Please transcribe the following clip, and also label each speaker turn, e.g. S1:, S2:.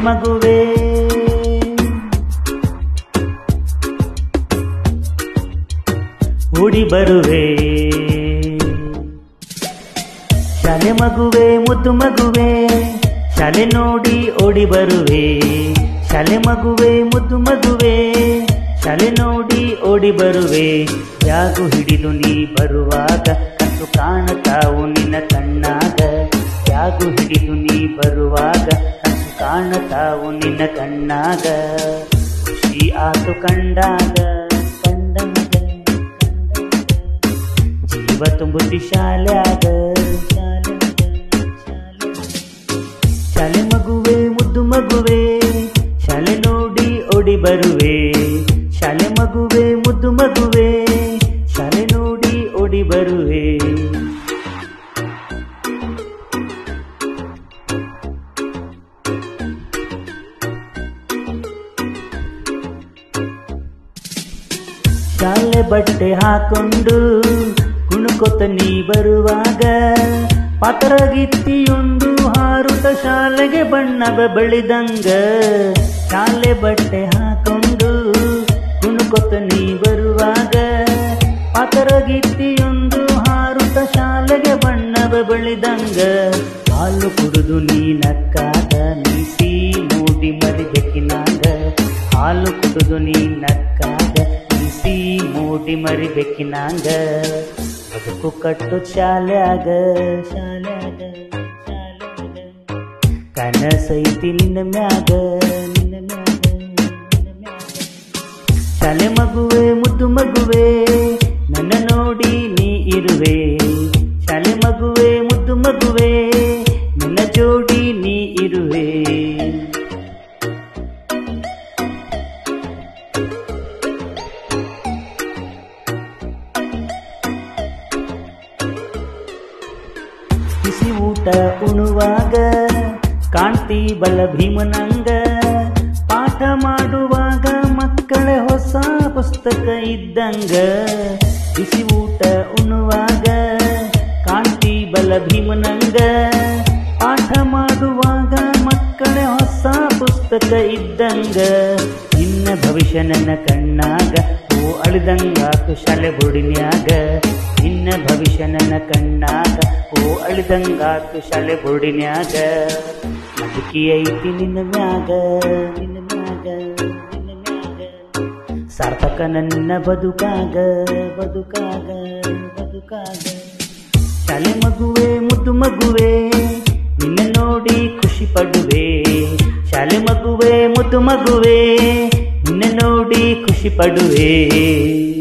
S1: ಮಗುವೆ ಓಡಿ ಬರುವೆ ಶಾಲೆ ಮಗುವೆ ಮುದ್ದು ಮಗುವೆ ಶಾಲೆ ನೋಡಿ ಓಡಿ ಬರುವೆ ಶಾಲೆ ಮಗುವೆ ಮುದ್ದು ಮಗುವೆ ಶಾಲೆ ನೋಡಿ ಓಡಿ ಬರುವೆ ಯಾಗು ಹಿಡಿದು ನೀ ಬರುವಾಗ ಕತ್ತು ಕಾಣತಾವು ನಿನ್ನ ಕಣ್ಣಾಗ ಯಾಗು ಹಿಡಿದು ನೀ ಬರುವಾಗ ಕತ್ತು ಕಾಣತಾವು ನಿನ್ನ ಕಣ್ಣಾಗ ಖುಷಿ ಆತು ಕಂಡಾಗ ಕಂಡಾಗ ಜೀವ ತುಂಬುತ್ತಿ ಶಾಲ್ಯಾಗ ಶಾಲ್ಯಾಗ, ಶಾಲ್ಯಾಗ. ಶಾಲೆ ಮಗುವೆ ಮುದ್ದು ಮಗುವೆ ಶಾಲೆ ನೋಡಿ ಓಡಿ ಬರುವೆ ಶಾಲೆ ಮಗುವೆ ಮುದ್ದು ಮಗುವೆ ಶಾಲೆ ನೋಡಿ ಓಡಿ ಬರುವೆ ಶಾಲೆ ಬಟ್ಟೆ ಹಾಕೊಂಡು ಕುಣುಕೊತ ನೀ ಬರುವಾಗ ಪಾತ್ರಗಿತ್ತಿಯೊಂದು ಹಾರುತ್ತ ಶಾಲೆಗೆ ಬಣ್ಣವ ಬಳಿದಂಗ ಶಾಲೆ ಬಟ್ಟೆ ಹಾಕೊಂಡು ಕುಣುಕೊತ ನೀ ಬರುವಾಗ ಪಾತ್ರಗಿತ್ತಿಯೊಂದು ಹಾರುತ್ತ ಶಾಲೆಗೆ ಬಣ್ಣವ ಬಳಿದಂಗ ಹಾಲು ಕುಡಿದು ನೀ ನಕ್ಕಾಗ ನೀಸಿ ಮೂಡಿ ಮರಿಬೇಕಿನಾಗ ಹಾಲು ಕುಡಿದು ನೀ ನಕ್ಕಾಗ ನೀಸಿ ಮೂಡಿ ಮರಿಬೇಕಿನಾಗ ಬದುಕು ಕಟ್ಟು ಶಾಲ್ಯಾಗ ಶಾಲ್ಯಾಗ ಶಾಲ್ಯಾಗ ಕನಸೈತಿ ನಿನ್ನ ಮ್ಯಾಗ ನಿನ್ನ ಮ್ಯಾಗ ನಿನ್ನ ಮ್ಯಾಗ ಶಾಲೆ ಮಗುವೆ ಮುದ್ದು ಮಗುವೆ ನನ್ನ ನೋಡಿ ನೀ ಇರುವೆ ಶಾಲೆ ಮಗುವೆ ಮುದ್ದು ಮಗುವೆ ನನ್ನ ಜೋಡಿ ನೀ ಇರುವೆ ಬಿಸಿ ಊಟ ಉಣುವಾಗ ಕಾಣ್ತಿ ಬಲ ಭೀಮನಂಗ ಪಾಠ ಮಾಡುವಾಗ ಮಕ್ಕಳ ಹೊಸ ಪುಸ್ತಕ ಇದ್ದಂಗ ಬಿಸಿ ಊಟ ಉಣುವಾಗ ಕಾಣ್ತಿ ಬಲ ಭೀಮನಂಗ ಪಾಠ ಮಾಡುವಾಗ ಮಕ್ಕಳ ಹೊಸ ಪುಸ್ತಕ ಇದ್ದಂಗ ನಿನ್ನ ಭವಿಷ್ಯ ನನ್ನ ಕಣ್ಣಾಗ ಓ ಅಳಿದಂಗಾತು ಶಾಲೆ ಬೋರ್ಡಿನ್ಯಾಗ ನಿನ್ನ ಭವಿಷ್ಯ ನನ್ನ ಕಣ್ಣಾಗ ಓ ಅಳಿದಂಗಾತು ಶಾಲೆ ಬೋರ್ಡಿನ್ಯಾಗ ಮದುಕಿ ಐತಿ ನಿನ್ನ ಮ್ಯಾಗ ನಿನ್ನ ಮ್ಯಾಗ ನಿನ್ನ ಮ್ಯಾಗ ಸಾರ್ಥಕ ನನ್ನ ಬದುಕಾಗ ಬದುಕಾಗ ಬದುಕಾಗ ಶಾಲೆ ಮಗುವೆ ಮುದ್ದು ಮಗುವೆ ನಿನ್ನ ನೋಡಿ ಖುಷಿ ಪಡುವೆ ಶಾಲೆ ಮಗುವೆ ಮುದ್ದು ಮಗುವೆ ನಿನ್ನ ನೋಡಿ ಖುಷಿ ಪಡುವೆ